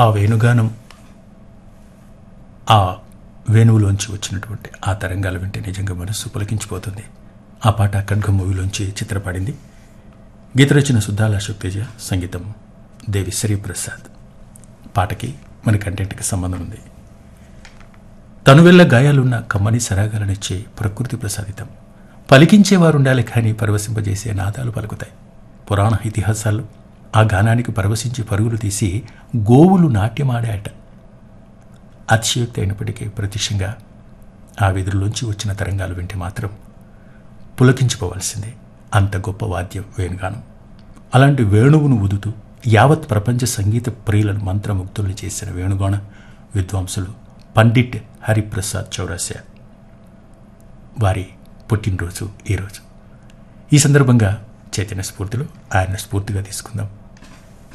ఆ వేణుగానం ఆ వేణువులోంచి వచ్చినటువంటి ఆ తరంగాలు వింటే నిజంగా మనస్సు పులకించిపోతుంది ఆ పాట ఖడ్గం మూవీలోంచి చిత్రపడింది గీత రచన సుద్దాల అశోక్ తేజ సంగీతం దేవి శ్రీప్రసాద్ పాటకి మన కంటెంట్కి సంబంధం ఉంది తనువెల్ల గాయాలున్న కమ్మని సరాగాలనిచ్చే ప్రకృతి ప్రసాదితం పలికించేవారు ఉండాలి కానీ పరవశింపజేసే నాదాలు పలుకుతాయి పురాణ ఇతిహాసాల్లో ఆ గానానికి పరవశించి పరుగులు తీసి గోవులు నాట్యమాడాయట అతిశయోక్తి అయినప్పటికీ ప్రత్యక్షంగా ఆ వెదురులోంచి వచ్చిన తరంగాలు వింటే మాత్రం పులకించిపోవలసిందే అంత గొప్ప వాద్యం వేణుగానం అలాంటి వేణువును ఊదుతూ యావత్ ప్రపంచ సంగీత ప్రియులను మంత్రముగ్ధుల్ని చేసిన వేణుగాన విద్వాంసులు పండిట్ హరిప్రసాద్ చౌరాస్య వారి పుట్టినరోజు ఈరోజు ఈ సందర్భంగా చైతన్య స్ఫూర్తిలో ఆయన స్ఫూర్తిగా తీసుకుందాం